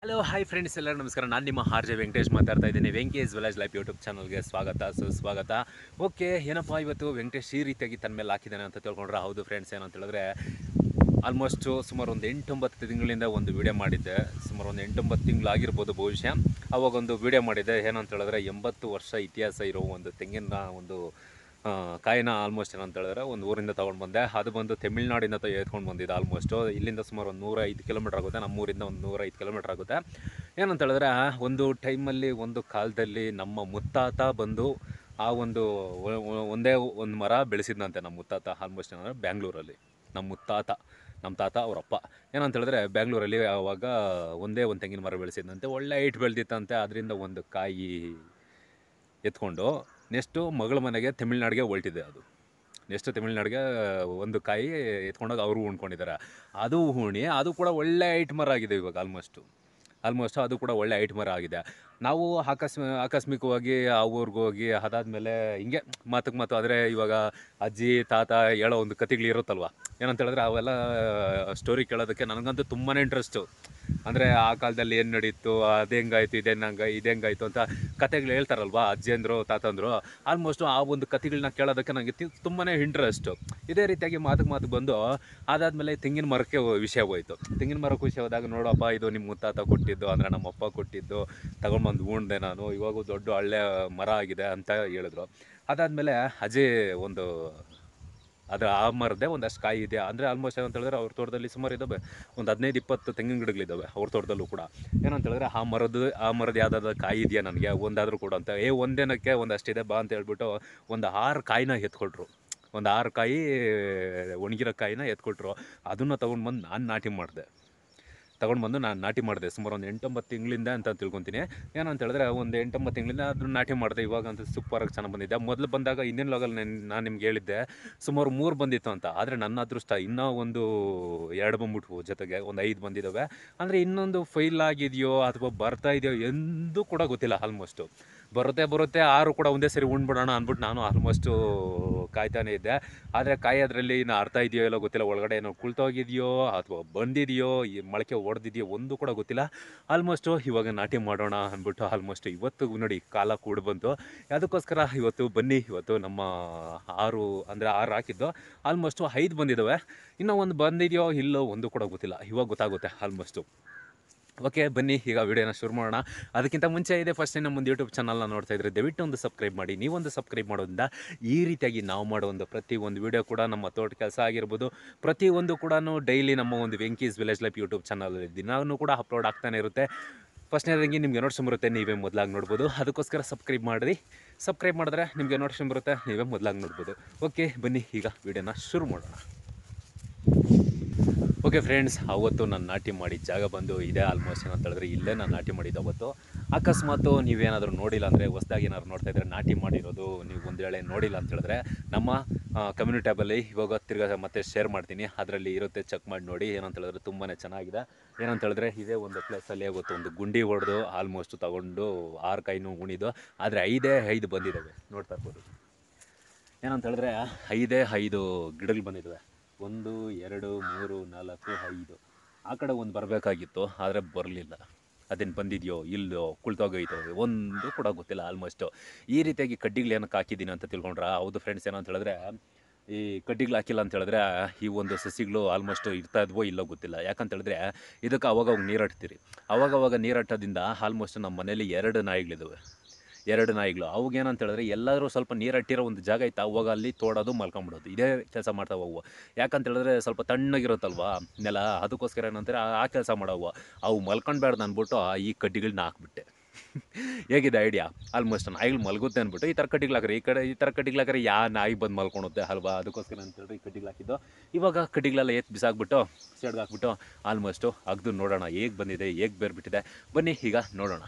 hello hi friends ಎಲ್ಲರೂ ನಮಸ್ಕಾರ ನಾನು ನಿಮ್ಮ ಆರ್ ಜೆ ವೆಂಕಟೇಶ್ ಮಾತಾಡ್ತಾ ಇದ್ದೀನಿ ವೆಂಕಟೇಶ್ ವಿಲೇಜ್ ಲೈಫ್ ಯೂಟ್ಯೂಬ್ ಚಾನಲ್ಗೆ ಸ್ವಾಗತ ಸುಸ್ವಾಗತ ಓಕೆ ಏನಪ್ಪ ಇವತ್ತು ವೆಂಕಟೇಶ್ ಈ ರೀತಿಯಾಗಿ ತನ್ನ ಮೇಲೆ ಹಾಕಿದ್ದಾನೆ ಅಂತ ತಿಳ್ಕೊಂಡ್ರೆ ಹೌದು ಫ್ರೆಂಡ್ಸ್ ಏನಂತ ಹೇಳಿದ್ರೆ ಆಲ್ಮೋಸ್ಟು ಸುಮಾರು ಒಂದು ಎಂಟೊಂಬತ್ತು ತಿಂಗಳಿಂದ ಒಂದು ವಿಡಿಯೋ ಮಾಡಿದ್ದೆ ಸುಮಾರು ಒಂದು ಎಂಟೊಂಬತ್ತು ತಿಂಗಳು ಆಗಿರ್ಬೋದು ಬಹುಶಃ ಅವಾಗ ಒಂದು ವಿಡಿಯೋ ಮಾಡಿದ್ದೆ ಏನಂತ ಹೇಳಿದ್ರೆ ಎಂಬತ್ತು ವರ್ಷ ಇತಿಹಾಸ ಇರೋ ಒಂದು ತೆಂಗಿನ ಒಂದು ಆ, ಕಾಯಿನ ಆಲ್ಮೋಸ್ಟ್ ಏನಂತ ಹೇಳಿದ್ರೆ ಒಂದು ಊರಿಂದ ತೊಗೊಂಡು ಬಂದೆ ಅದು ಬಂದು ತಮಿಳ್ನಾಡಿಂದ ತ ಎತ್ಕೊಂಡು ಬಂದಿದ್ದು ಆಲ್ಮೋಸ್ಟು ಇಲ್ಲಿಂದ ಸುಮಾರು ಒಂದು ನೂರ ಐದು ಕಿಲೋಮೀಟ್ರ್ ಆಗುತ್ತೆ ನಮ್ಮೂರಿಂದ ಒಂದು ನೂರ ಐದು ಕಿಲೋಮೀಟ್ರ್ ಆಗುತ್ತೆ ಏನಂತ ಹೇಳಿದ್ರೆ ಒಂದು ಟೈಮಲ್ಲಿ ಒಂದು ಕಾಲದಲ್ಲಿ ನಮ್ಮ ಮುತ್ತಾತ ಬಂದು ಆ ಒಂದು ಒ- ಒ- ಒಂದೇ ಒಂದು ಮರ ಬೆಳೆಸಿದ್ನಂತೆ ನಮ್ಮ ಮುತ್ತಾತ ಆಲ್ಮೋಸ್ಟ್ ಏನಂದ್ರೆ ಬ್ಯಾಂಗ್ಳೂರಲ್ಲಿ ನಮ್ಮ ಮುತ್ತಾತ ನಮ್ಮ ತಾತ ಅವರಪ್ಪ ಏನಂತ ಹೇಳಿದ್ರೆ ಬ್ಯಾಂಗ್ಳೂರಲ್ಲಿ ಆವಾಗ ಒಂದೇ ಒಂದು ತೆಂಗಿನ ಮರ ಬೆಳೆಸಿದ್ನಂತೆ ಒಳ್ಳೆ ಹೈಟ್ ಬೆಳೆದಿತ್ತಂತೆ ಅದರಿಂದ ಒಂದು ಕಾಯಿ ಎತ್ಕೊಂಡು ನೆಕ್ಸ್ಟು ಮಗಳ ಮನೆಗೆ ತಮಿಳ್ನಾಡಿಗೆ ಹೊಲ್ಟಿದೆ ಅದು ನೆಕ್ಸ್ಟ್ ತಮಿಳ್ನಾಡಿಗೆ ಒಂದು ಕಾಯಿ ಎತ್ಕೊಂಡೋಗಿ ಅವರು ಉಣ್ಕೊಂಡಿದ್ದಾರೆ ಅದು ಹೂಣಿ ಅದು ಕೂಡ ಒಳ್ಳೆ ಹೈಟ್ ಮರ ಆಗಿದೆ ಇವಾಗ ಆಲ್ಮೋಸ್ಟು ಆಲ್ಮೋಸ್ಟ್ ಅದು ಕೂಡ ಒಳ್ಳೆ ಹೈಟ್ ಮರ ಆಗಿದೆ ನಾವು ಆಕಸ್ಮ ಆಕಸ್ಮಿಕವಾಗಿ ಆ ಊರಿಗೆ ಹೋಗಿ ಅದಾದಮೇಲೆ ಹಿಂಗೆ ಮಾತಕ್ಕೆ ಮಾತು ಆದರೆ ಇವಾಗ ಅಜ್ಜಿ ತಾತ ಹೇಳೋ ಒಂದು ಕತೆಗಳು ಇರುತ್ತಲ್ವ ಏನಂತ ಹೇಳಿದ್ರೆ ಅವೆಲ್ಲ ಸ್ಟೋರಿ ಕೇಳೋದಕ್ಕೆ ನನಗಂತೂ ತುಂಬಾ ಇಂಟ್ರೆಸ್ಟು ಅಂದರೆ ಆ ಕಾಲದಲ್ಲಿ ಏನು ನಡೀತು ಅದು ಹೆಂಗಾಯ್ತು ಇದು ಹೆಂಗ ಇದು ಹೆಂಗಾಯ್ತು ಅಂತ ಕತೆಗಳು ಹೇಳ್ತಾರಲ್ವಾ ಅಜ್ಜಿಯಂದ್ರು ತಾತಂದ್ರು ಆಲ್ಮೋಸ್ಟ್ ಆ ಒಂದು ಕತೆಗಳನ್ನ ಕೇಳೋದಕ್ಕೆ ನನಗೆ ತುಂಬಾ ಇಂಟ್ರೆಸ್ಟು ಇದೇ ರೀತಿಯಾಗಿ ಮಾತಕ್ಕೆ ಮಾತು ಬಂದು ಅದಾದಮೇಲೆ ತೆಂಗಿನ ಮರಕ್ಕೆ ಹೋ- ವಿಷಯ ಹೋಯ್ತು ತೆಂಗಿನ ಮರಕ್ಕೆ ವಿಷಯ ಹೋದಾಗ ನೋಡಪ್ಪ ಇದು ನಿಮ್ಮ ಮುತ್ತಾತ ಕೊಟ್ಟಿದ್ದು ಅಂದರೆ ನಮ್ಮಪ್ಪ ಕೊಟ್ಟಿದ್ದು ತಗೊಂಡ್ಬಂದು ಉಣ್ದೆ ನಾನು ಇವಾಗ ದೊಡ್ಡ ಹಳ್ಳೆ ಮರ ಆಗಿದೆ ಅಂತ ಹೇಳಿದ್ರು ಅದಾದಮೇಲೆ ಅಜಯ್ ಒಂದು ಅದರ ಆ ಮರದೇ ಒಂದಷ್ಟು ಕಾಯಿ ಇದೆ ಅಂದರೆ ಆಲ್ಮೋಸ್ಟ್ ಏನಂತ ಹೇಳಿದ್ರೆ ಅವ್ರ ತೋಟದಲ್ಲಿ ಸುಮಾರು ಇದ್ದಾವೆ ಒಂದು ಹದಿನೈದು ಇಪ್ಪತ್ತು ತೆಂಗಿನ ಗಿಡಗಳಿದ್ದಾವೆ ಅವ್ರ ತೋಟದಲ್ಲೂ ಕೂಡ ಏನಂತ ಹೇಳಿದ್ರೆ ಆ ಮರದ ಆ ಮರದ ಯಾವ್ದಾದ್ರು ಕಾಯಿ ಇದೆಯಾ ನನಗೆ ಒಂದಾದರೂ ಕೂಡ ಅಂತ ಏ ಒಂದೇನಕ್ಕೆ ಒಂದಷ್ಟಿದೆ ಬಾ ಅಂತ ಹೇಳ್ಬಿಟ್ಟು ಒಂದು ಆರು ಕಾಯಿನ ಎತ್ಕೊಟ್ರು ಒಂದು ಆರು ಕಾಯಿ ಒಣಗಿರೋ ಕಾಯಿನ ಎತ್ಕೊಟ್ರು ಅದನ್ನು ತೊಗೊಂಡು ಬಂದು ನಾನು ನಾಟಿ ಮಾಡಿದೆ ತಗೊಂಡು ಬಂದು ನಾನು ನಾಟಿ ಮಾಡಿದೆ ಸುಮಾರು ಒಂದು ಎಂಟೊಂಬತ್ತು ತಿಂಗಳಿಂದ ಅಂತ ತಿಳ್ಕೊತೀನಿ ಏನಂತ ಹೇಳಿದ್ರೆ ಒಂದು ಎಂಟೊಂಬತ್ತು ತಿಂಗಳಿಂದ ಅದನ್ನ ನಾಟಿ ಮಾಡಿದೆ ಇವಾಗ ಅಂತ ಸೂಪರಾಗಿ ಚೆನ್ನಾಗಿ ಬಂದಿದೆ ಮೊದಲು ಬಂದಾಗ ಹಿಂದಿನ ಲಾಗಲ್ಲಿ ನಾನು ನಿಮ್ಗೆ ಹೇಳಿದ್ದೆ ಸುಮಾರು ಮೂರು ಬಂದಿತ್ತು ಅಂತ ಆದರೆ ನನ್ನ ಅದೃಷ್ಟ ಇನ್ನೂ ಒಂದು ಎರಡು ಬಂದ್ಬಿಟ್ವು ಜೊತೆಗೆ ಒಂದು ಐದು ಬಂದಿದ್ದಾವೆ ಅಂದರೆ ಇನ್ನೊಂದು ಫೈಲ್ ಆಗಿದೆಯೋ ಅಥವಾ ಬರ್ತಾ ಇದೆಯೋ ಎಂದೂ ಕೂಡ ಗೊತ್ತಿಲ್ಲ ಆಲ್ಮೋಸ್ಟು ಬರುತ್ತೆ ಬರುತ್ತೆ ಆರು ಕೂಡ ಒಂದೇ ಸರಿ ಉಣ್ಬಿಡೋಣ ಅಂದ್ಬಿಟ್ಟು ನಾನು ಆಲ್ಮೋಸ್ಟು ಕಾಯ್ತಾನೆ ಇದ್ದೆ ಆದರೆ ಕಾಯೋದ್ರಲ್ಲಿ ಇನ್ನು ಅರ್ಥ ಇದೆಯೋ ಇಲ್ಲೋ ಗೊತ್ತಿಲ್ಲ ಒಳಗಡೆ ಏನೋ ಕುಳ್ತೋಗಿದೆಯೋ ಅಥವಾ ಬಂದಿದೆಯೋ ಈ ಮೊಳಕೆ ಹೊಡೆದಿದೆಯೋ ಒಂದು ಕೂಡ ಗೊತ್ತಿಲ್ಲ ಆಲ್ಮೋಸ್ಟು ಇವಾಗ ನಾಟಿ ಮಾಡೋಣ ಅಂದ್ಬಿಟ್ಟು ಆಲ್ಮೋಸ್ಟ್ ಇವತ್ತು ನೋಡಿ ಕಾಲ ಕೂಡ ಬಂತು ಅದಕ್ಕೋಸ್ಕರ ಇವತ್ತು ಬನ್ನಿ ಇವತ್ತು ನಮ್ಮ ಆರು ಅಂದರೆ ಆರು ಹಾಕಿದ್ದು ಆಲ್ಮೋಸ್ಟು ಐದು ಬಂದಿದ್ದಾವೆ ಇನ್ನೂ ಒಂದು ಬಂದಿದೆಯೋ ಇಲ್ಲೋ ಒಂದು ಕೂಡ ಗೊತ್ತಿಲ್ಲ ಇವಾಗ ಗೊತ್ತಾಗುತ್ತೆ ಆಲ್ಮೋಸ್ಟು ಓಕೆ ಬನ್ನಿ ಈಗ ವಿಡಿಯೋನ ಶುರು ಮಾಡೋಣ ಅದಕ್ಕಿಂತ ಮುಂಚೆ ಇದೆ ಫಸ್ಟ್ ನಮ್ಮ ಒಂದು ಯೂಟ್ಯೂಬ್ ಚಾನಲ್ನ ನೋಡ್ತಾ ಇದ್ರೆ ದಯವಿಟ್ಟು ಒಂದು ಸಬ್ಸ್ಕ್ರೈಬ್ ಮಾಡಿ ನೀವೊಂದು ಸಬ್ಸ್ಕ್ರೈಬ್ ಮಾಡೋದ್ರಿಂದ ಈ ರೀತಿಯಾಗಿ ನಾವು ಮಾಡೋ ಒಂದು ಪ್ರತಿ ಒಂದು ವಿಡಿಯೋ ಕೂಡ ನಮ್ಮ ತೋಟ ಕೆಲಸ ಆಗಿರ್ಬೋದು ಪ್ರತಿ ಒಂದು ಕೂಡ ಡೈಲಿ ನಮ್ಮ ಒಂದು Venky's village life YouTube channel ದಿನಾನು ಕೂಡ ಅಪ್ಲೋಡ್ ಆಗ್ತಾನೆ ಇರುತ್ತೆ ಫಸ್ಟ್ನೇದಾಗಿ ನಿಮಗೆ ನೋಟ್ಸ್ ಬರುತ್ತೆ ನೀವೇ ಮೊದಲಾಗಿ ನೋಡ್ಬೋದು ಅದಕ್ಕೋಸ್ಕರ ಸಬ್ಸ್ಕ್ರೈಬ್ ಮಾಡಿರಿ ಸಬ್ಸ್ಕ್ರೈಬ್ ಮಾಡಿದ್ರೆ ನಿಮಗೆ ನೋಟ್ಸ್ ಬರುತ್ತೆ ನೀವೇ ಮೊದಲಾಗಿ ನೋಡ್ಬೋದು ಓಕೆ ಬನ್ನಿ ಈಗ ವಿಡಿಯೋನ ಶುರು ಮಾಡೋಣ ಓಕೆ ಫ್ರೆಂಡ್ಸ್ ಅವತ್ತು ನಾನು ನಾಟಿ ಮಾಡಿದ ಜಾಗ ಬಂದು ಇದೆ ಆಲ್ಮೋಸ್ಟ್ ಏನಂತ ಹೇಳಿದ್ರೆ ಇಲ್ಲೇ ನಾನು ನಾಟಿ ಮಾಡಿದ್ದು ಅವತ್ತು ಅಕಸ್ಮಾತು ನೀವೇನಾದರೂ ನೋಡಿಲ್ಲ ಅಂದರೆ ಹೊಸ್ದಾಗಿ ಏನಾದ್ರು ನೋಡ್ತಾ ಇದ್ದರೆ ನಾಟಿ ಮಾಡಿರೋದು ನೀವು ಒಂದು ವೇಳೆ ನೋಡಿಲ್ಲ ಅಂತ ಹೇಳಿದ್ರೆ ನಮ್ಮ ಕಮ್ಯುನಿಟಿ ಟ್ಯಾಬಲ್ಲಿ ಇವಾಗ ತಿರ್ಗಾ ಮತ್ತೆ ಶೇರ್ ಮಾಡ್ತೀನಿ ಅದರಲ್ಲಿ ಇರುತ್ತೆ ಚೆಕ್ ಮಾಡಿ ನೋಡಿ ಏನಂತ ಹೇಳಿದ್ರೆ ತುಂಬಾ ಚೆನ್ನಾಗಿದೆ ಏನಂತ ಹೇಳಿದ್ರೆ ಇದೇ ಒಂದು ಪ್ಲೇಸಲ್ಲಿ ಗೊತ್ತು ಒಂದು ಗುಂಡಿ ಹೊಡೆದು ಆಲ್ಮೋಸ್ಟ್ ತಗೊಂಡು ಆರು ಕೈನೂ ಉಣಿದು ಆದರೆ ಐದೇ ಐದು ಬಂದಿದ್ದಾವೆ ನೋಡ್ತಾ ಇರ್ಬೋದು ಏನಂತ ಹೇಳಿದ್ರೆ ಐದೇ ಐದು ಗಿಡಗಳು ಬಂದಿದ್ದಾವೆ ಒಂದು ಎರಡು ಮೂರು ನಾಲ್ಕು ಐದು ಆ ಕಡೆ ಒಂದು ಬರಬೇಕಾಗಿತ್ತು ಆದರೆ ಬರಲಿಲ್ಲ ಅದೇನು ಬಂದಿದೆಯೋ ಇಲ್ಲೋ ಕುಳ್ತೋಗೈತೋ ಒಂದು ಕೂಡ ಗೊತ್ತಿಲ್ಲ ಆಲ್ಮೋಸ್ಟು ಈ ರೀತಿಯಾಗಿ ಕಡ್ಡಿಗಳು ಏನಕ್ಕೆ ಹಾಕಿದ್ದೀನಿ ಅಂತ ತಿಳ್ಕೊಂಡ್ರೆ ಹೌದು ಫ್ರೆಂಡ್ಸ್ ಏನಂತ ಹೇಳಿದ್ರೆ ಈ ಕಡ್ಡಿಗಳು ಹಾಕಿಲ್ಲ ಅಂತ ಹೇಳಿದ್ರೆ ಈ ಒಂದು ಸಸಿಗಳು ಆಲ್ಮೋಸ್ಟ್ ಇರ್ತಾ ಇದ್ವೋ ಇಲ್ಲೋ ಗೊತ್ತಿಲ್ಲ ಯಾಕಂತ ಹೇಳಿದ್ರೆ ಇದಕ್ಕೆ ಅವಾಗ ಅವಾಗ ನೀರು ಹಟ್ತೀರಿ ಅವಾಗ ಅವಾಗ ನೀರು ಹಟ್ಟೋದ್ರಿಂದ ಆಲ್ಮೋಸ್ಟ್ ನಮ್ಮ ಮನೇಲಿ ಎರಡು ನಾಯಿಗಳಿದ್ದಾವೆ ಎರಡು ನಾಯಿಗಳು ಅವಾಗ ಏನಂತ ಹೇಳಿದ್ರೆ ಎಲ್ಲಾದರೂ ಸ್ವಲ್ಪ ನೀರು ಹಟ್ಟಿರೋ ಒಂದು ಜಾಗ ಇತ್ತು ಅವಾಗ ಅಲ್ಲಿ ತೋಡೋದು ಮಲ್ಕೊಂಬಿಡೋದು ಇದೇ ಕೆಲಸ ಮಾಡ್ತಾ ಹೋಗುವ ಯಾಕಂತ ಹೇಳಿದ್ರೆ ಸ್ವಲ್ಪ ತಣ್ಣಗಿರುತ್ತಲ್ವಾ ನೆಲ ಅದಕ್ಕೋಸ್ಕರ ಏನಂತಾರೆ ಆ ಕೆಲಸ ಮಾಡವು ಅವು ಮಲ್ಕೊಂಡ್ಬೇಡ್ದು ಅಂದ್ಬಿಟ್ಟು ಆ ಈ ಕಡ್ಡಿಗಳನ್ನ ಹಾಕ್ಬಿಟ್ಟೆ ಹೇಗಿದೆ ಐಡಿಯಾ ಆಲ್ಮೋಸ್ಟ್ ನಾಯಿಗಳು ಮಲಗುತ್ತೆ ಅಂದ್ಬಿಟ್ಟು ಈ ಥರ ಕಡ್ಡಿಗಳು ಹಾಕ್ರಿ ಈ ಕಡೆ ಈ ಥರ ಕಡ್ಡಿಗಳು ಹಾಕ್ರೆ ಯಾ ನಾಯಿ ಬಂದು ಮಲ್ಕೊಳುತ್ತೆ ಅಲ್ವಾ ಅದಕ್ಕೋಸ್ಕರ ಅಂತ ಹೇಳಿದ್ರೆ ಈ ಕಡ್ಡಿಗಳು ಹಾಕಿದ್ದು ಇವಾಗ ಕಡ್ಡಿಗಳೆಲ್ಲ ಎತ್ತು ಬಿಸಾಕ್ಬಿಟ್ಟು ಸೈಡ್ಗೆ ಹಾಕ್ಬಿಟ್ಟು ಆಲ್ಮೋಸ್ಟು ಅಗ್ದು ನೋಡೋಣ ಹೇಗೆ ಬಂದಿದೆ ಹೇಗೆ ಬೇರ್ಬಿಟ್ಟಿದೆ ಬನ್ನಿ ಈಗ ನೋಡೋಣ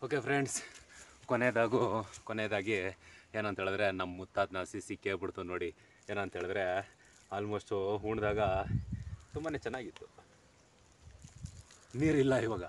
ಓಕೆ ಫ್ರೆಂಡ್ಸ್ ಕೊನೆಯದಾಗೂ ಕೊನೆಯದಾಗಿ ಏನಂತ ಹೇಳಿದ್ರೆ ನಮ್ಮ ಮುತ್ತಾತನ ಸಿಸಿ ಕೇಳ್ಬಿಡ್ತು ನೋಡಿ ಏನಂತ ಹೇಳಿದ್ರೆ ಆಲ್ಮೋಸ್ಟು ಉಣ್ದಾಗ ತುಂಬಾ ಚೆನ್ನಾಗಿತ್ತು ನೀರಿಲ್ಲ ಇವಾಗ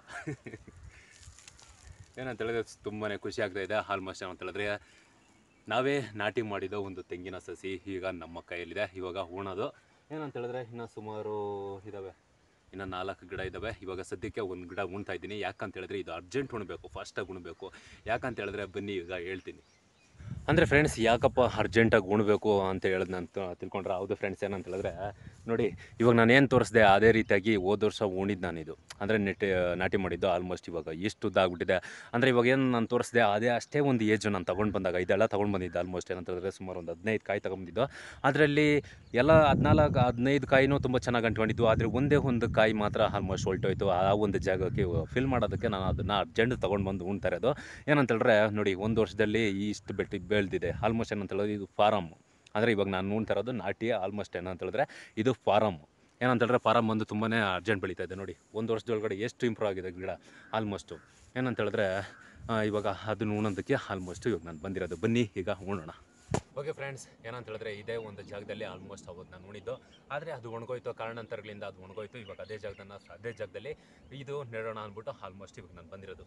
ಏನಂತ ಹೇಳಿದ್ರೆ ತುಂಬಾ ಖುಷಿ ಆಗ್ತಾ ಇದೆ ಆಲ್ಮೋಸ್ಟ್ ಏನಂತ ಹೇಳಿದ್ರೆ ನಾವೇ ನಾಟಿ ಮಾಡಿದ ಒಂದು ತೆಂಗಿನ ಸಸಿ ಈಗ ನಮ್ಮ ಕೈಯಲ್ಲಿದೆ ಇವಾಗ ಉಣೋದು ಏನಂತ ಹೇಳಿದ್ರೆ ಇನ್ನು ಸುಮಾರು ಇದ್ದಾವೆ ಇನ್ನು ನಾಲ್ಕು ಗಿಡ ಇದ್ದಾವೆ ಇವಾಗ ಸದ್ಯಕ್ಕೆ ಒಂದು ಗಿಡ ಉಣ್ತಾ ಇದ್ದೀನಿ ಯಾಕಂತ ಹೇಳಿದ್ರೆ ಇದು ಅರ್ಜೆಂಟ್ ಉಣ್ಬೇಕು ಫಾಸ್ಟಾಗಿ ಉಣ್ಬೇಕು ಯಾಕಂತ ಹೇಳಿದ್ರೆ ಬನ್ನಿ ಈಗ ಹೇಳ್ತೀನಿ ಅಂದರೆ ಫ್ರೆಂಡ್ಸ್ ಯಾಕಪ್ಪ ಅರ್ಜೆಂಟಾಗಿ ಉಣ್ಬೇಕು ಅಂತ ಹೇಳಿದ್ ನಾನು ತಿಳ್ಕೊಂಡ್ರೆ ಹೌದು ಫ್ರೆಂಡ್ಸ್ ಏನಂತ ಹೇಳಿದ್ರೆ ನೋಡಿ ಇವಾಗ ನಾನು ಏನು ತೋರಿಸ್ದೆ ಅದೇ ರೀತಿಯಾಗಿ ಹೋದ ವರ್ಷ ಉಣಿದ್ದು ನಾನಿದು ಅಂದರೆ ನೆಟ್ ನಾಟಿ ಮಾಡಿದ್ದು ಆಲ್ಮೋಸ್ಟ್ ಇವಾಗ ಎಷ್ಟು ಉದ್ದಾಗ್ಬಿಟ್ಟಿದೆ ಅಂದರೆ ಇವಾಗ ಏನು ನಾನು ತೋರಿಸ್ದೆ ಅದೇ ಅಷ್ಟೇ ಒಂದು ಏಜು ನಾನು ತೊಗೊಂಡು ಬಂದಾಗ ಇದೆಲ್ಲ ತೊಗೊಂಡು ಬಂದಿದ್ದೆ ಆಲ್ಮೋಸ್ಟ್ ಏನಂತ ಹೇಳಿದ್ರೆ ಸುಮಾರು ಒಂದು ಹದಿನೈದು ಕಾಯಿ ತೊಗೊಂಡಿದ್ದು ಅದರಲ್ಲಿ ಎಲ್ಲ ಹದಿನಾಲ್ಕು ಹದಿನೈದು ಕಾಯಿನೂ ತುಂಬ ಚೆನ್ನಾಗಿ ಅಂಟ್ಕೊಂಡಿದ್ದು ಆದರೆ ಒಂದೇ ಒಂದು ಕಾಯಿ ಮಾತ್ರ ಆಲ್ಮೋಸ್ಟ್ ಹೊಲ್ಟೋಯ್ತು ಆ ಒಂದು ಜಾಗಕ್ಕೆ ಫಿಲ್ ಮಾಡೋದಕ್ಕೆ ನಾನು ಅದನ್ನು ಅರ್ಜೆಂಟ್ ತೊಗೊಂಡು ಬಂದು ಉಣ್ತಾ ಇರೋದು ಏನಂತ ಹೇಳಿದ್ರೆ ನೋಡಿ ಒಂದು ವರ್ಷದಲ್ಲಿ ಇಷ್ಟು ಬೆಟ್ಟಿ ಬೆಳೆದಿದೆ ಆಲ್ಮೋಸ್ಟ್ ಏನಂತ ಹೇಳಿದ್ರೆ ಇದು ಫಾರಮ್ ಅಂದರೆ ಇವಾಗ ನಾನು ನೋಡ್ತಾ ಇರೋದು ನಾಟಿ ಆಲ್ಮೋಸ್ಟ್ ಏನಂತ ಹೇಳಿದ್ರೆ ಇದು ಫಾರಮ್ ಏನಂತ ಹೇಳಿದ್ರೆ ಫಾರಮ್ ಬಂದು ತುಂಬಾ ಅರ್ಜೆಂಟ್ ಬೆಳೀತಾ ಇದೆ ನೋಡಿ ಒಂದು ವರ್ಷದೊಳಗಡೆ ಎಷ್ಟು ಇಂಪ್ರೂವ್ ಆಗಿದೆ ಗಿಡ ಆಲ್ಮೋಸ್ಟು ಏನಂತ ಹೇಳಿದ್ರೆ ಆ, ಇವಾಗ ಅದನ್ನು ಉಣೋದಕ್ಕೆ ಆಲ್ಮೋಸ್ಟ್ ಇವಾಗ ನಾನು ಬಂದಿರೋದು ಬನ್ನಿ ಈಗ ಉಣೋಣ ಓಕೆ ಫ್ರೆಂಡ್ಸ್ ಏನಂತ ಹೇಳಿದ್ರೆ ಇದೇ ಒಂದು ಜಾಗದಲ್ಲಿ ಆಲ್ಮೋಸ್ಟ್ ಅವತ್ತು ನಾನು ಉಣಿದ್ದು ಆದರೆ ಅದು ಒಣಗೋಯ್ತು ಕಾರಣಾಂತರಗಳಿಂದ ಅದು ಒಣಗೋಯ್ತು ಇವಾಗ ಅದೇ ಜಾಗದನ್ನ ಅದೇ ಜಾಗದಲ್ಲಿ ಇದು ನೆಡೋಣ ಅಂದ್ಬಿಟ್ಟು ಆಲ್ಮೋಸ್ಟ್ ಇವಾಗ ನಾನು ಬಂದಿರೋದು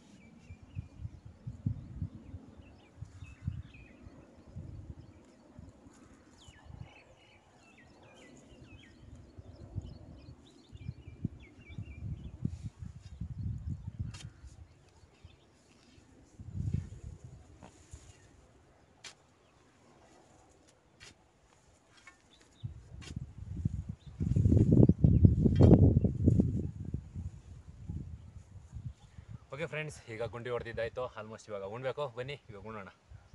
ಓಕೆ ಫ್ರೆಂಡ್ಸ್ ಈಗ ಗುಂಡಿ ಹೊಡೆದಿದ್ದಾಯ್ತು ಆಲ್ಮೋಸ್ಟ್ ಇವಾಗ ಉಣ್ಬೇಕು ಬನ್ನಿ ಇವಾಗ ಉಣ್ಣೋಣ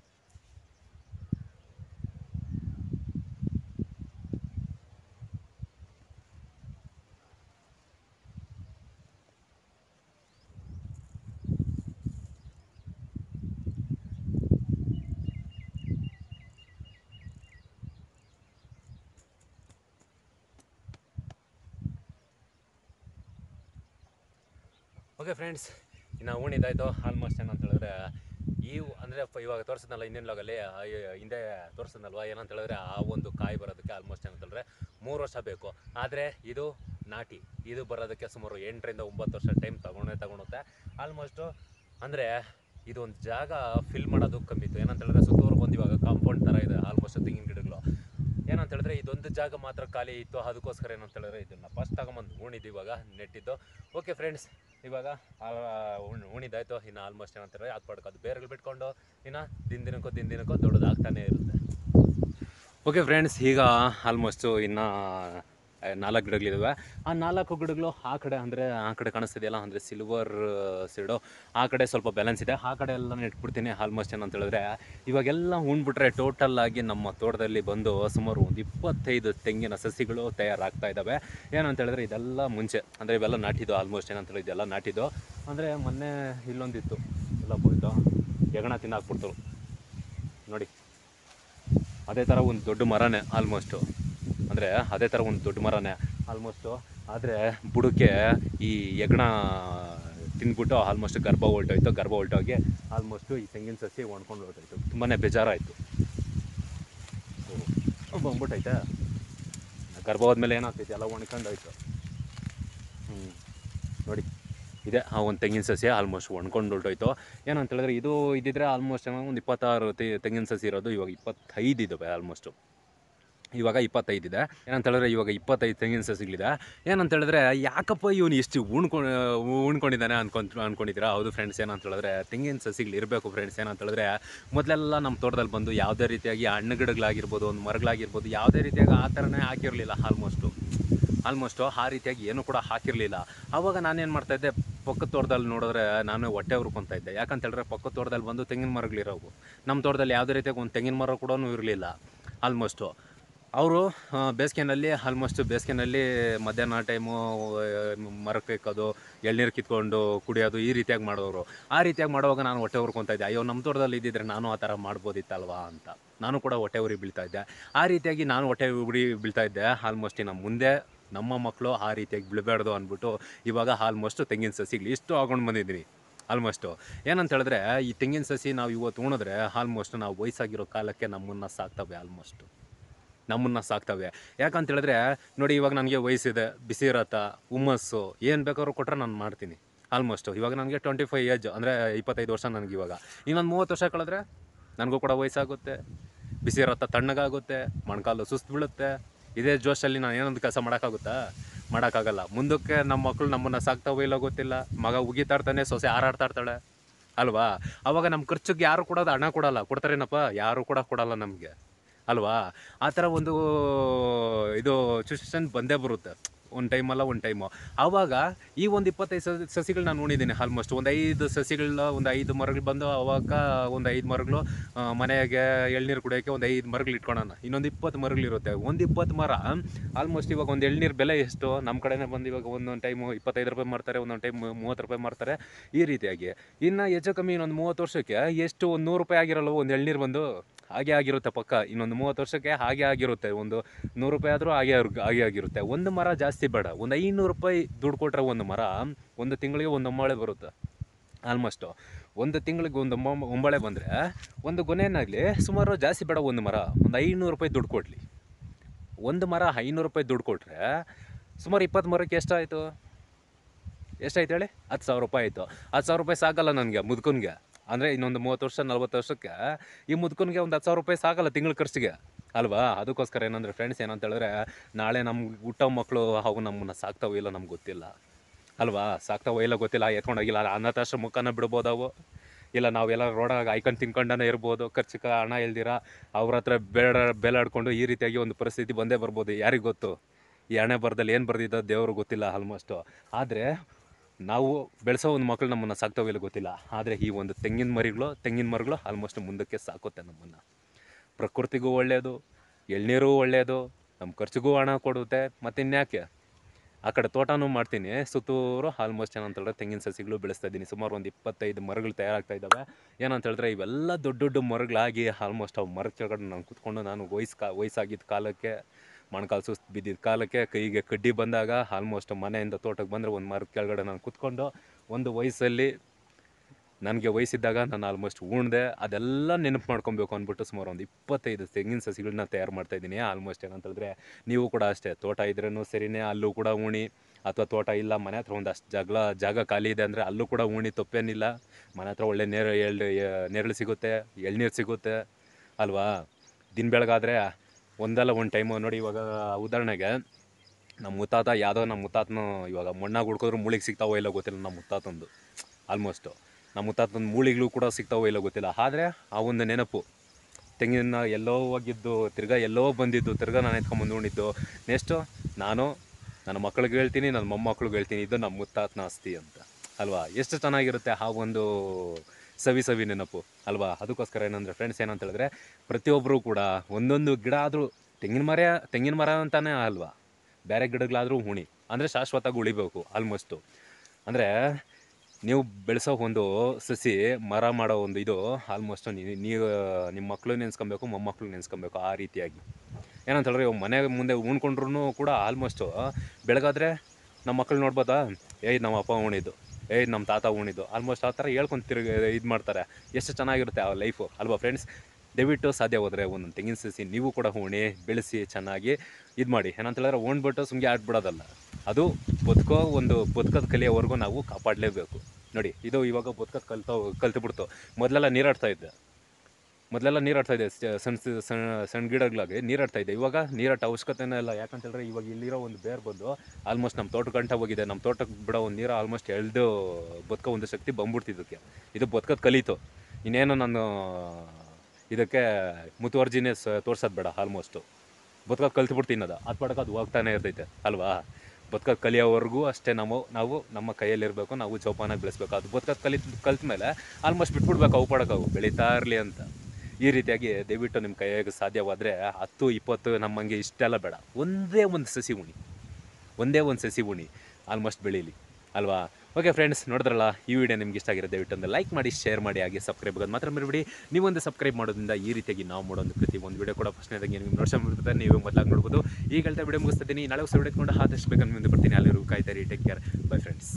ಓಕೆ ಫ್ರೆಂಡ್ಸ್ ಇನ್ನು ಉಣಿದಾಯ್ತು ಆಲ್ಮೋಸ್ಟ್ ಏನಂತ ಹೇಳಿದ್ರೆ ಈ ಅಂದರೆ ಇವಾಗ ತೋರಿಸಿದ್ನಲ್ಲ ಹಿಂದಿನ ಲಾಗಲ್ಲಿ ಆ, ಈ ಹಿಂದೆ ತೋರಿಸಿದ್ನಲ್ವ ಏನಂತ ಹೇಳಿದ್ರೆ ಆ ಒಂದು ಕಾಯಿ ಬರೋದಕ್ಕೆ ಆಲ್ಮೋಸ್ಟ್ ಏನಂತ ಹೇಳಿದ್ರೆ ಮೂರು ವರ್ಷ ಬೇಕು ಆದರೆ ಇದು ನಾಟಿ ಇದು ಬರೋದಕ್ಕೆ ಸುಮಾರು ಎಂಟರಿಂದ ಒಂಬತ್ತು ವರ್ಷ ಟೈಮ್ ತಗೊಂಡೇ ತಗೊಳುತ್ತೆ ಆಲ್ಮೋಸ್ಟು ಅಂದರೆ ಇದೊಂದು ಜಾಗ ಫಿಲ್ ಮಾಡೋದು ಕಮ್ಮಿ ಇತ್ತು ಏನಂತ ಹೇಳಿದ್ರೆ ಸುತ್ತೂರು ಬಂದು ಇವಾಗ ಕಾಂಪೌಂಡ್ ಥರ ಇದೆ ಆಲ್ಮೋಸ್ಟ್ ತೆಂಗಿನ ಗಿಡಗಳು ಏನಂತ ಹೇಳಿದ್ರೆ ಇದೊಂದು ಜಾಗ ಮಾತ್ರ ಖಾಲಿ ಇತ್ತು ಅದಕ್ಕೋಸ್ಕರ ಏನಂತ ಹೇಳಿದ್ರೆ ಇದನ್ನ ಫಸ್ಟ್ ತಗೊಂಬಂದು ಉಣಿದ್ದು ಇವಾಗ ನೆಟ್ಟಿದ್ದು ಓಕೆ ಫ್ರೆಂಡ್ಸ್ ಇವಾಗ ಆ, ಉಣ್ ಉಣಿದಾಯ್ತು ಇನ್ನು ಆಲ್ಮೋಸ್ಟ್ ಏನಂತ ಹೇಳಿದ್ರೆ ಅದು ಪಡ್ಕ ಅದು ಬೇರೆಗಳು ಬಿಟ್ಕೊಂಡು ಇನ್ನು ದಿನ ದಿನಕ್ಕೂ ದಿನ ದಿನಕ್ಕೂ ದೊಡ್ಡದಾಗ್ತಾನೆ ಇರುತ್ತೆ ಓಕೆ ಫ್ರೆಂಡ್ಸ್ ಈಗ ಆಲ್ಮೋಸ್ಟು ಇನ್ನು ನಾಲ್ಕು ಗಿಡಗಳಿದ್ದಾವೆ ಆ ನಾಲ್ಕು ಗಿಡಗಳು ಆ ಕಡೆ ಅಂದರೆ ಆ ಕಡೆ ಕಾಣಿಸ್ತಿದೆಯಲ್ಲ ಅಂದರೆ ಸಿಲ್ವರ್ ಸೈಡು ಆ ಕಡೆ ಸ್ವಲ್ಪ ಬ್ಯಾಲೆನ್ಸ್ ಇದೆ ಆ ಕಡೆ ಎಲ್ಲ ನೆಟ್ಬಿಡ್ತೀನಿ ಆಲ್ಮೋಸ್ಟ್ ಏನಂತ ಹೇಳಿದ್ರೆ ಇವಾಗೆಲ್ಲ ಉಣ್ಬಿಟ್ರೆ ಟೋಟಲ್ ಆಗಿ ನಮ್ಮ ತೋಟದಲ್ಲಿ ಬಂದು ಸುಮಾರು ಒಂದು ಇಪ್ಪತ್ತೈದು ತೆಂಗಿನ ಸಸಿಗಳು ತಯಾರಾಗ್ತಾ ಇದ್ದಾವೆ ಏನಂತ ಹೇಳಿದ್ರೆ ಇದೆಲ್ಲ ಮುಂಚೆ ಅಂದರೆ ಇವೆಲ್ಲ ನಾಟಿದ್ದು ಆಲ್ಮೋಸ್ಟ್ ಏನಂತ ಹೇಳಿದ್ರೆ ಇದೆಲ್ಲ ನಾಟಿದ್ದು ಅಂದರೆ ಮೊನ್ನೆ ಇಲ್ಲೊಂದಿತ್ತು ಎಲ್ಲ ಹೋಯ್ತು ಹೆಗಣ ತಿನ್ನಾಕ್ಬಿಡ್ತು ನೋಡಿ ಅದೇ ಥರ ಒಂದು ದೊಡ್ಡ ಮರನೇ ಆಲ್ಮೋಸ್ಟು ಅಂದರೆ ಅದೇ ಥರ ಒಂದು ದೊಡ್ಡ ಮರನೇ ಆಲ್ಮೋಸ್ಟು ಆದರೆ ಬುಡಕ್ಕೆ ಈ ಹೆಗ್ಣ ತಿಂದ್ಬಿಟ್ಟು ಆಲ್ಮೋಸ್ಟ್ ಗರ್ಭ ಹೊಲ್ಟೋಯ್ತು ಗರ್ಭ ಹೊಲ್ಟೋಗಿ ಆಲ್ಮೋಸ್ಟು ಈ ತೆಂಗಿನ ಸಸಿ ಒಣ್ಕೊಂಡು ಹೊರಟೋಯ್ತು ತುಂಬಾ ಬೇಜಾರಾಯಿತು ಬಂದ್ಬಿಟ್ಟೈತೆ ಗರ್ಭ ಹೋದ್ಮೇಲೆ ಏನಾಗ್ತೈತೆ ಎಲ್ಲ ಒಣ್ಕೊಂಡೋಯ್ತು ಹ್ಞೂ ನೋಡಿ ಇದೆ ಆ ಒಂದು ತೆಂಗಿನ ಸಸಿ ಆಲ್ಮೋಸ್ಟ್ ಒಣ್ಕೊಂಡು ಹೊರಟೋಯ್ತು ಏನಂತ ಹೇಳಿದ್ರೆ ಇದು ಇದ್ದಿದ್ರೆ ಆಲ್ಮೋಸ್ಟ್ ಒಂದು ಇಪ್ಪತ್ತಾರು ತೆ- ತೆಂಗಿನ ಸಸಿ ಇರೋದು ಇವಾಗ ಇಪ್ಪತ್ತೈದು ಇದ್ದಾವೆ ಆಲ್ಮೋಸ್ಟು ಇವಾಗ ಇಪ್ಪತ್ತೈದಿದೆ ಏನಂತ ಹೇಳಿದ್ರೆ ಇವಾಗ ಇಪ್ಪತ್ತೈದು ತೆಂಗಿನ ಸಸಿಗಳಿದೆ ಏನಂತ ಹೇಳಿದ್ರೆ ಯಾಕಪ್ಪ ಇವನು ಎಷ್ಟು ಉಣ್ಕೊಂಡು ಉಣ್ಕೊಂಡಿದ್ದಾನೆ ಅನ್ಕೊಂತ ಅನ್ಕೊಂಡಿದ್ದೀರಾ ಹೌದು ಫ್ರೆಂಡ್ಸ್ ಏನಂತ ಹೇಳಿದ್ರೆ ತೆಂಗಿನ ಸಸಿಗಳು ಇರಬೇಕು ಫ್ರೆಂಡ್ಸ್ ಏನಂತ ಹೇಳಿದ್ರೆ ಮೊದಲೆಲ್ಲ ನಮ್ಮ ತೋಟದಲ್ಲಿ ಬಂದು ಯಾವುದೇ ರೀತಿಯಾಗಿ ಹಣ್ಣು ಗಿಡಗಳಾಗಿರ್ಬೋದು ಒಂದು ಮರಗಳಾಗಿರ್ಬೋದು ಯಾವುದೇ ರೀತಿಯಾಗಿ ಆ ಥರನೇ ಹಾಕಿರಲಿಲ್ಲ ಆಲ್ಮೋಸ್ಟು ಆಲ್ಮೋಸ್ಟು ಆ ರೀತಿಯಾಗಿ ಏನೂ ಕೂಡ ಹಾಕಿರಲಿಲ್ಲ ಆವಾಗ ನಾನೇನು ಮಾಡ್ತಾಯಿದ್ದೆ ಪಕ್ಕದ ತೋಟದಲ್ಲಿ ನೋಡಿದ್ರೆ ನಾನು ಹೊಟ್ಟೆ ಹುರ್ಕೊತಾ ಇದ್ದೆ ಯಾಕಂತ ಹೇಳಿದ್ರೆ ಪಕ್ಕದ ತೋಟದಲ್ಲಿ ಬಂದು ತೆಂಗಿನ ಮರಗಳಿರೋವು ನಮ್ಮ ತೋಟದಲ್ಲಿ ಯಾವುದೇ ರೀತಿಯಾಗಿ ಒಂದು ತೆಂಗಿನ ಮರ ಕೂಡ ಇರಲಿಲ್ಲ ಆಲ್ಮೋಸ್ಟು ಅವರು ಬೇಸಿಗೆನಲ್ಲಿ ಆಲ್ಮೋಸ್ಟ್ ಬೇಸಿಗೆನಲ್ಲಿ ಮಧ್ಯಾಹ್ನ ಟೈಮು ಮರಕ್ಕೆ ಇಕ್ಕೋದು ಎಳ್ನೀರು ಕಿತ್ಕೊಂಡು ಕುಡಿಯೋದು ಈ ರೀತಿಯಾಗಿ ಮಾಡೋರು ಆ ರೀತಿಯಾಗಿ ಮಾಡುವಾಗ ನಾನು ಹೊಟ್ಟೆ ಹುರ್ಕೊತಾ ಇದ್ದೆ ಅಯ್ಯೋ ನಮ್ಮ ತೋಟದಲ್ಲಿ ಇದ್ದಿದ್ರೆ ನಾನು ಆ ಥರ ಮಾಡ್ಬೋದಿತ್ತಲ್ವಾ ಅಂತ ನಾನು ಕೂಡ ಹೊಟ್ಟೆ ಉರಿ ಬೀಳ್ತಾ ಇದ್ದೆ ಆ ರೀತಿಯಾಗಿ ನಾನು ಹೊಟ್ಟೆ ಉರಿ ಬೀಳ್ತಾ ಇದ್ದೆ ಆಲ್ಮೋಸ್ಟ್ ಇನ್ನು ಮುಂದೆ ನಮ್ಮ ಮಕ್ಕಳು ಆ ರೀತಿಯಾಗಿ ಬೀಳಬಾರ್ದು ಅಂದ್ಬಿಟ್ಟು ಇವಾಗ ಆಲ್ಮೋಸ್ಟ್ ತೆಂಗಿನ ಸಸಿಗಳು ಇಷ್ಟು ಹಾಕೊಂಡು ಬಂದಿದ್ದೀನಿ ಆಲ್ಮೋಸ್ಟು ಏನಂತ ಹೇಳಿದ್ರೆ ಈ ತೆಂಗಿನ ಸಸಿ ನಾವು ಇವತ್ತು ಉಣಿದ್ರೆ ಆಲ್ಮೋಸ್ಟ್ ನಾವು ವಯಸ್ಸಾಗಿರೋ ಕಾಲಕ್ಕೆ ನಮ್ಮನ್ನು ಸಾಕ್ತವೆ ಆಲ್ಮೋಸ್ಟು ನಮ್ಮನ್ನು ಸಾಕ್ತವೆ ಯಾಕಂತ ಹೇಳಿದ್ರೆ ನೋಡಿ ಇವಾಗ ನನಗೆ ವಯಸ್ಸಿದೆ ಬಿಸಿ ಇರತ್ತ ಹುಮ್ಮಸ್ಸು ಏನು ಬೇಕಾದ್ರೂ ಕೊಟ್ಟರೆ ನಾನು ಮಾಡ್ತೀನಿ ಆಲ್ಮೋಸ್ಟು ಇವಾಗ ನನಗೆ ಟ್ವೆಂಟಿ ಫೈವ್ ಏಜ್ ಅಂದರೆ ಇಪ್ಪತ್ತೈದು ವರ್ಷ ನನಗೆ ಇವಾಗ ಇನ್ನೊಂದು ಮೂವತ್ತು ವರ್ಷ ಕಳೆದ್ರೆ ನನಗೂ ಕೂಡ ವಯಸ್ಸಾಗುತ್ತೆ ಬಿಸಿ ಇರತ್ತ ತಣ್ಣಗಾಗುತ್ತೆ ಮೊಣಕಾಲು ಸುಸ್ತು ಬೀಳುತ್ತೆ ಇದೇ ಜೋಶಲ್ಲಿ ನಾನು ಏನೊಂದು ಕೆಲಸ ಮಾಡೋಕ್ಕಾಗುತ್ತಾ ಮಾಡೋಕ್ಕಾಗಲ್ಲ ಮುಂದಕ್ಕೆ ನಮ್ಮ ಮಕ್ಕಳು ನಮ್ಮನ್ನು ಸಾಕ್ತಾವೋ ಇಲ್ಲೋ ಗೊತ್ತಿಲ್ಲ ಮಗ ಉಗಿತಾ ಇರ್ತಾನೆ ಸೊಸೆ ಹಾರಾಡ್ತಾ ಇರ್ತಾಳೆ ಅಲ್ವಾ ಅವಾಗ ನಮ್ಮ ಖರ್ಚಿಗೆ ಯಾರು ಕೊಡೋದು ಹಣ ಕೊಡಲ್ಲ ಕೊಡ್ತಾರೇನಪ್ಪ ಯಾರು ಕೂಡ ಕೊಡಲ್ಲ ನಮಗೆ ಅಲ್ವಾ ಆ ಥರ ಒಂದು ಇದು ಸಿಚುವೇಶನ್ ಬಂದೇ ಬರುತ್ತೆ ಒಂದು ಟೈಮಲ್ಲ ಒಂದು ಟೈಮು ಆವಾಗ ಈ ಒಂದು ಇಪ್ಪತ್ತೈದು ಸಸಿ ಸಸಿಗಳು ನಾನು ನೋಡಿದ್ದೀನಿ ಆಲ್ಮೋಸ್ಟ್ ಒಂದು ಐದು ಸಸಿಗಳ ಒಂದು ಐದು ಮರಗಳು ಬಂದು ಅವಾಗ ಒಂದು ಐದು ಮರಗಳು ಆ, ಮನೆಗೆ ಎಳ್ನೀರು ಕುಡಿಯೋಕ್ಕೆ ಒಂದು ಐದು ಮರಗಳು ಇಟ್ಕೊಳೋಣ ಇನ್ನೊಂದು ಇಪ್ಪತ್ತು ಮರಗಳಿರುತ್ತೆ ಒಂದು ಇಪ್ಪತ್ತು ಮರ ಆಲ್ಮೋಸ್ಟ್ ಇವಾಗ ಒಂದು ಎಳ್ನೀರು ಬೆಲೆ ಎಷ್ಟು ನಮ್ಮ ಕಡೆನೇ ಬಂದು ಇವಾಗ ಒಂದೊಂದು ಟೈಮು ಇಪ್ಪತ್ತೈದು ರೂಪಾಯಿ ಮಾರ್ತಾರೆ ಒಂದೊಂದು ಟೈಮ್ ಮೂವತ್ತು ರೂಪಾಯಿ ಮಾರ್ತಾರೆ ಈ ರೀತಿಯಾಗಿ ಇನ್ನು ಹೆಚ್ಚು ಕಮ್ಮಿ ಇನ್ನೊಂದು ಮೂವತ್ತು ವರ್ಷಕ್ಕೆ ಎಷ್ಟು ಒಂದು ನೂರು ರೂಪಾಯಿ ಆಗಿರಲ್ಲ ಒಂದು ಎಳ್ನೀರು ಬಂದು ಹಾಗೆ ಆಗಿರುತ್ತೆ ಪಕ್ಕ ಇನ್ನೊಂದು ಮೂವತ್ತು ವರ್ಷಕ್ಕೆ ಹಾಗೆ ಆಗಿರುತ್ತೆ ಒಂದು ನೂರು ರೂಪಾಯಿ ಆದರೂ ಹಾಗೆ ಆಗ್- ಹಾಗೆ ಆಗಿರುತ್ತೆ ಒಂದು ಮರ ಜಾಸ್ತಿ ಬೇಡ ಒಂದು ಐನೂರು ರೂಪಾಯಿ ದುಡ್ಡು ಕೊಟ್ಟರೆ ಒಂದು ಮರ ಒಂದು ತಿಂಗಳಿಗೆ ಒಂದು ಒಂಬಳೆ ಬರುತ್ತೆ ಆಲ್ಮೋಸ್ಟು ಒಂದು ತಿಂಗಳಿಗೆ ಒಂದು ಒಂಬ ಒಂಬಳೆ ಬಂದರೆ ಒಂದು ಗೊನೆನಾಗಲಿ ಸುಮಾರು ಜಾಸ್ತಿ ಬೇಡ ಒಂದು ಮರ ಒಂದು ಐನೂರು ರೂಪಾಯಿ ದುಡ್ಡು ಕೊಡಲಿ ಒಂದು ಮರ ಐನೂರು ರೂಪಾಯಿ ದುಡ್ಡು ಕೊಟ್ಟರೆ ಸುಮಾರು ಇಪ್ಪತ್ತು ಮರಕ್ಕೆ ಎಷ್ಟಾಯಿತು ಎಷ್ಟಾಯ್ತು ಹೇಳಿ ಹತ್ತು ಸಾವಿರ ರೂಪಾಯಿ ಆಯಿತು ಹತ್ತು ಸಾವಿರ ರೂಪಾಯಿ ಸಾಕಲ್ಲ ನನಗೆ ಮುದ್ಕನ್ಗೆ ಅಂದರೆ ಇನ್ನೊಂದು ಮೂವತ್ತು ವರ್ಷ ನಲ್ವತ್ತು ವರ್ಷಕ್ಕೆ ಈ ಮುದ್ಕನ್ಗೆ ಒಂದು ಹತ್ತು ಸಾವಿರ ರೂಪಾಯಿ ಸಾಕಲ್ಲ ತಿಂಗಳ ಖರ್ಚಿಗೆ ಅಲ್ವಾ ಅದಕ್ಕೋಸ್ಕರ ಏನಂದರೆ ಫ್ರೆಂಡ್ಸ್ ಏನಂತ ಹೇಳಿದ್ರೆ ನಾಳೆ ನಮ್ಗೆ ಹುಟ್ಟೋ ಮಕ್ಕಳು ಅವು ನಮ್ಮನ್ನು ಸಾಕ್ತಾವೋ ಇಲ್ಲ ನಮ್ಗೆ ಗೊತ್ತಿಲ್ಲ ಅಲ್ವಾ ಸಾಕ್ತಾವೋ ಇಲ್ಲ ಗೊತ್ತಿಲ್ಲ ಎತ್ಕೊಂಡೋಗಿಲ್ಲ ಅನಾಥಾಶ್ರಮ ಮುಖನ ಬಿಡ್ಬೋದು ಅವು ಇಲ್ಲ ನಾವೆಲ್ಲ ರೋಡಾಗ ಐಕೊಂಡು ತಿನ್ಕೊಂಡನೇ ಇರ್ಬೋದು ಖರ್ಚಿಗೆ ಹಣ ಇಲ್ದಿರ ಅವ್ರ ಹತ್ರ ಬೇಡ ಬೇಲಾಡ್ಕೊಂಡು ಈ ರೀತಿಯಾಗಿ ಒಂದು ಪರಿಸ್ಥಿತಿ ಬಂದೇ ಬರ್ಬೋದು ಯಾರಿಗೆ ಗೊತ್ತು ಈ ಹಣೆ ಬರ್ದಲ್ಲಿ ಏನು ಬರ್ದಿದ್ದೋ ದೇವ್ರಿಗೆ ಗೊತ್ತಿಲ್ಲ ಆಲ್ಮೋಸ್ಟು ಆದರೆ ನಾವು ಬೆಳೆಸೋ ಒಂದು ಮಕ್ಕಳು ನಮ್ಮನ್ನು ಸಾಕ್ತಾವೋ ಇಲ್ಲ ಗೊತ್ತಿಲ್ಲ ಆದರೆ ಈ ಒಂದು ತೆಂಗಿನ ಮರಿಗಳು ತೆಂಗಿನ ಮರಗಳು ಆಲ್ಮೋಸ್ಟ್ ಮುಂದಕ್ಕೆ ಸಾಕುತ್ತೆ ನಮ್ಮನ್ನು ಪ್ರಕೃತಿಗೂ ಒಳ್ಳೆಯದು ಎಳ್ನೀರು ಒಳ್ಳೆಯದು ನಮ್ಮ ಖರ್ಚಿಗೂ ಹಣ ಕೊಡುತ್ತೆ ಮತ್ತು ಇನ್ಯಾಕೆ ಆ ಕಡೆ ತೋಟನೂ ಮಾಡ್ತೀನಿ ಸುತ್ತೂರು ಆಲ್ಮೋಸ್ಟ್ ಏನಂತ ಹೇಳಿದ್ರೆ ತೆಂಗಿನ ಸಸಿಗಳು ಬೆಳೆಸ್ತಾ ಇದ್ದೀನಿ ಸುಮಾರು ಒಂದು ಇಪ್ಪತ್ತೈದು ಮರಗಳು ತಯಾರಾಗ್ತಾ ಇದ್ದಾವೆ ಏನಂತ ಹೇಳಿದ್ರೆ ಇವೆಲ್ಲ ದೊಡ್ಡ ದೊಡ್ಡ ಮರಗಳಾಗಿ ಆಲ್ಮೋಸ್ಟ್ ಅವು ಮರದ ಕೆಳಗಡೆ ನಾನು ಕೂತ್ಕೊಂಡು ನಾನು ವಯಸ್ಸು ಕಾ ವಯಸ್ಸಾಗಿದ್ದ ಕಾಲಕ್ಕೆ ಮೊಣಕಾಲು ಸುಸ್ತು ಬಿದ್ದಿದ್ದ ಕಾಲಕ್ಕೆ ಕೈಗೆ ಕಡ್ಡಿ ಬಂದಾಗ ಆಲ್ಮೋಸ್ಟ್ ಮನೆಯಿಂದ ತೋಟಕ್ಕೆ ಬಂದರೆ ಒಂದು ಮರದ ಕೆಳಗಡೆ ನಾನು ಕೂತ್ಕೊಂಡು ಒಂದು ವಯಸ್ಸಲ್ಲಿ ನನಗೆ ವಯಸ್ಸಿದ್ದಾಗ ನಾನು ಆಲ್ಮೋಸ್ಟ್ ಉಣ್ದೆ ಅದೆಲ್ಲ ನೆನಪು ಮಾಡ್ಕೊಬೇಕು ಅಂದ್ಬಿಟ್ಟು ಸುಮಾರು ಒಂದು ಇಪ್ಪತ್ತೈದು ತೆಂಗಿನ ಸಸಿಗಳನ್ನ ತಯಾರು ಮಾಡ್ತಾ ಇದ್ದೀನಿ ಆಲ್ಮೋಸ್ಟ್ ಏನಂತ ಹೇಳಿದ್ರೆ ನೀವು ಕೂಡ ಅಷ್ಟೇ ತೋಟ ಇದ್ರೂ ಸರಿನೇ ಅಲ್ಲೂ ಕೂಡ ಉಣಿ ಅಥವಾ ತೋಟ ಇಲ್ಲ ಮನೆ ಹತ್ರ ಒಂದಷ್ಟು ಜಗಳ ಜಾಗ ಖಾಲಿ ಇದೆ ಅಂದರೆ ಅಲ್ಲೂ ಕೂಡ ಉಣಿ ತಪ್ಪೇನಿಲ್ಲ ಮನೆ ಹತ್ರ ಒಳ್ಳೆ ನೇರ ಎಳ್ಳು ನೆರಳು ಸಿಗುತ್ತೆ ಎಳ್ನೀರು ಸಿಗುತ್ತೆ ಅಲ್ವಾ ದಿನ ಬೆಳಗಾದರೆ ಒಂದಲ್ಲ ಒಂದು ಟೈಮು ನೋಡಿ ಇವಾಗ ಉದಾಹರಣೆಗೆ ನಮ್ಮ ಮುತ್ತಾತ ಯಾವುದೋ ನಮ್ಮ ಮುತ್ತಾತನು ಇವಾಗ ಮಣ್ಣಾಗ ಹುಡ್ಕೋದ್ರು ಮೂಳಿಗೆ ಸಿಗ್ತಾವೋ ಇಲ್ಲ ಗೊತ್ತಿಲ್ಲ ನಮ್ಮ ಮುತ್ತಾತಂದು ಆಲ್ಮೋಸ್ಟು ನಮ್ಮ ಮುತ್ತಾತನ ಮೂಳಿಗಳು ಕೂಡ ಸಿಗ್ತಾವೋ ಇಲ್ಲ ಗೊತ್ತಿಲ್ಲ ಆದರೆ ಆ ಒಂದು ನೆನಪು ತೆಂಗಿನ ಎಲ್ಲೋ ಹೋಗಿದ್ದು ತಿರ್ಗಾ ಎಲ್ಲೋ ಬಂದಿದ್ದು ತಿರ್ಗಾ ನಾನು ಎತ್ಕೊಂಬಂದು ಉಣಿದ್ದು ನೆಕ್ಸ್ಟು ನಾನು ನನ್ನ ಮಕ್ಳಿಗೆ ಹೇಳ್ತೀನಿ ನನ್ನ ಮೊಮ್ಮಕ್ಳಿಗೆ ಹೇಳ್ತೀನಿ ಇದು ನಮ್ಮ ಮುತ್ತಾತನ ಆಸ್ತಿ ಅಂತ ಅಲ್ವಾ ಎಷ್ಟು ಚೆನ್ನಾಗಿರುತ್ತೆ ಆ ಒಂದು ಸವಿ ಸವಿ ನೆನಪು ಅಲ್ವಾ ಅದಕ್ಕೋಸ್ಕರ ಏನಂದರೆ ಫ್ರೆಂಡ್ಸ್ ಏನಂತ ಹೇಳಿದ್ರೆ ಪ್ರತಿಯೊಬ್ಬರು ಕೂಡ ಒಂದೊಂದು ಗಿಡ ಆದರೂ ತೆಂಗಿನ ಮರ ತೆಂಗಿನ ಮರ ಅಂತಾನೆ ಅಲ್ವಾ ಬೇರೆ ಗಿಡಗಳಾದರೂ ಹುಣಿ ಅಂದರೆ ಶಾಶ್ವತವಾಗಿ ಉಳಿಬೇಕು ಆಲ್ಮೋಸ್ಟು ಅಂದರೆ ನೀವು ಬೆಳೆಸೋ ಒಂದು ಸಸಿ ಮರ ಮಾಡೋ ಒಂದು ಇದು ಆಲ್ಮೋಸ್ಟ್ ನೀವು ನಿಮ್ಮ ಮಕ್ಕಳು ನೆನೆಸ್ಕೊಬೇಕು ಮೊಮ್ಮಕ್ಕಳು ನೆನೆಸ್ಕೊಬೇಕು ಆ ರೀತಿಯಾಗಿ ಏನಂತ ಹೇಳಿದ್ರೆ ಇವಾಗ ಮನೆ ಮುಂದೆ ಉಣ್ಕೊಂಡ್ರು ಕೂಡ ಆಲ್ಮೋಸ್ಟು ಬೆಳಗಾದ್ರೆ ನಮ್ಮ ಮಕ್ಕಳು ನೋಡ್ಬೋದಾ ಏಯ್ ನಮ್ಮ ಅಪ್ಪ ಉಣಿದ್ದು ಏಯ್ ನಮ್ಮ ತಾತ ಉಣಿದ್ದು ಆಲ್ಮೋಸ್ಟ್ ಆ ಥರ ಹೇಳ್ಕೊಂಡು ತಿರುಗಿ ಇದು ಮಾಡ್ತಾರೆ ಎಷ್ಟು ಚೆನ್ನಾಗಿರುತ್ತೆ ಆ ಲೈಫು ಅಲ್ವಾ ಫ್ರೆಂಡ್ಸ್ ದಯವಿಟ್ಟು ಸಾಧ್ಯ ಹೋದರೆ ಒಂದೊಂದು ತೆಂಗಿನ ಸಸಿ ನೀವು ಕೂಡ ಉಣಿ ಬೆಳೆಸಿ ಚೆನ್ನಾಗಿ ಇದು ಮಾಡಿ ಏನಂತ ಹೇಳಿದ್ರೆ ಉಣ್ಬಿಟ್ಟು ಸುಮ್ಮನೆ ಆಡ್ಬಿಡೋದಲ್ಲ ಅದು ಬದುಕೋ ಒಂದು ಬದುಕೋದು ಕಲಿಯೋವರೆಗೂ ನಾವು ಕಾಪಾಡಲೇಬೇಕು ನೋಡಿ ಇದು ಇವಾಗ ಬದುಕೋದು ಕಲ್ತೋ ಕಲ್ತು ಮೊದಲೆಲ್ಲ ನೀರಾಡ್ತಾ ಇದ್ದೆ ಮೊದಲೆಲ್ಲ ನೀರಾಡ್ತಾ ಇದೆ ಸ- ಸಣ್ಣ ಸ- ಸಣ್ಣ ಸಣ್ಣ ಗಿಡಗಳಾಗಿ ನೀರಾಡ್ತಾ ಇದೆ ಇವಾಗ ನೀರಾಟ ಅವಶ್ಯಕತೆನೇ ಇಲ್ಲ ಯಾಕಂತ ಹೇಳಿದ್ರೆ ಇವಾಗ ಇಲ್ಲಿರೋ ಒಂದು ಬೇರ್ ಬಂದು ಆಲ್ಮೋಸ್ಟ್ ನಮ್ಮ ತೋಟ ಗಂಟ ಹೋಗಿದೆ ನಮ್ಮ ತೋಟಕ್ಕೆ ಬಿಡೋ ಒಂದು ನೀರು ಆಲ್ಮೋಸ್ಟ್ ಎಳ್ದು ಬದುಕೋ ಒಂದು ಶಕ್ತಿ ಬಂದ್ಬಿಡ್ತಿದ್ದಕ್ಕೆ ಇದು ಬದುಕೋದು ಕಲೀತು ಇನ್ನೇನು ನಾನು ಇದಕ್ಕೆ ಮುತುವರ್ಜಿನೇ ಸ ತೋರ್ಸೋದು ಬೇಡ ಆಲ್ಮೋಸ್ಟು ಬದುಕೋದು ಕಲ್ತ್ಬಿಡ್ತೀನಿ ಅದು ಅದು ಪಡಕ್ಕೆ ಅದು ಹೋಗ್ತಾನೆ ಇರ್ತೈತೆ ಅಲ್ವಾ ಬದುಕೋದು ಕಲಿಯೋವರೆಗೂ ಅಷ್ಟೇ ನಾವು ನಾವು ನಮ್ಮ ಕೈಯಲ್ಲಿರಬೇಕು ನಾವು ಜೋಪಾನಾಗಿ ಬೆಳೆಸ್ಬೇಕು ಅದು ಬದುಕೋದು ಕಲಿ ಕಲ್ತ ಮೇಲೆ ಆಲ್ಮೋಸ್ಟ್ ಬಿಟ್ಬಿಡ್ಬೇಕು ಅವು ಪಡಕ್ಕೆ ಅವು ಬೆಳೀತಾ ಇರಲಿ ಅಂತ ಈ ರೀತಿಯಾಗಿ ದಯವಿಟ್ಟು ನಿಮ್ಮ ಕೈಯಾಗ ಸಾಧ್ಯವಾದರೆ ಹತ್ತು ಇಪ್ಪತ್ತು ನಮ್ಮಂಗೆ ಇಷ್ಟೆಲ್ಲ ಬೇಡ ಒಂದೇ ಒಂದು ಸಸಿ ಉಣಿ ಒಂದೇ ಒಂದು ಸಸಿ ಉಣಿ ಆಲ್ಮೋಸ್ಟ್ ಬೆಳೀಲಿ ಅಲ್ವಾ ಓಕೆ ಫ್ರೆಂಡ್ಸ್ ನೋಡಿದ್ರಲ್ಲ ಈ ವಿಡಿಯೋ ನಿಮ್ಗೆ ಇಷ್ಟ ಆಗಿರೋ ದಯವಿಟ್ಟು ಒಂದು ಲೈಕ್ ಮಾಡಿ ಶೇರ್ ಮಾಡಿ ಹಾಗೆ ಸಬ್ಸ್ಕ್ರೈಬ್ ಆಗೋದು ಮಾತ್ರ ಮರಿಬೇಡಿ ನೀವೊಂದು ಸಬ್ಸ್ಕ್ರೈಬ್ ಮಾಡೋದ್ರಿಂದ ಈ ರೀತಿಯಾಗಿ ನಾವು ಮಾಡೋ ಒಂದು ಪ್ರತಿ ಒಂದು ವಿಡಿಯೋ ಕೂಡ ಫಸ್ಟ್ನೇದಾಗಿ ನಿಮ್ಗೆ ನೋಡ್ಸ್ಕೊಂಡ್ಬಿಡ್ತಾರೆ ನೀವು ಮೊದಲಾಗಿ ನೋಡ್ಬೋದು ಈಗ ಹೇಳ್ತಾ ವಿಡಿಯೋ ಮುಗಿಸ್ತಿದ್ದೀನಿ ನಾಳೆ ಹೊಸ ವಿಡಿಯೋ ಕೊಂಡು ಆದಷ್ಟು ಬೇಗ ಮುಂದೆ ಬರ್ತೀನಿ ಅಲ್ಲಿರು ಕಾಯ್ತಾರೆ ಟೇಕ್ ಕೇರ್ ಬೈ ಫ್ರೆಂಡ್ಸ್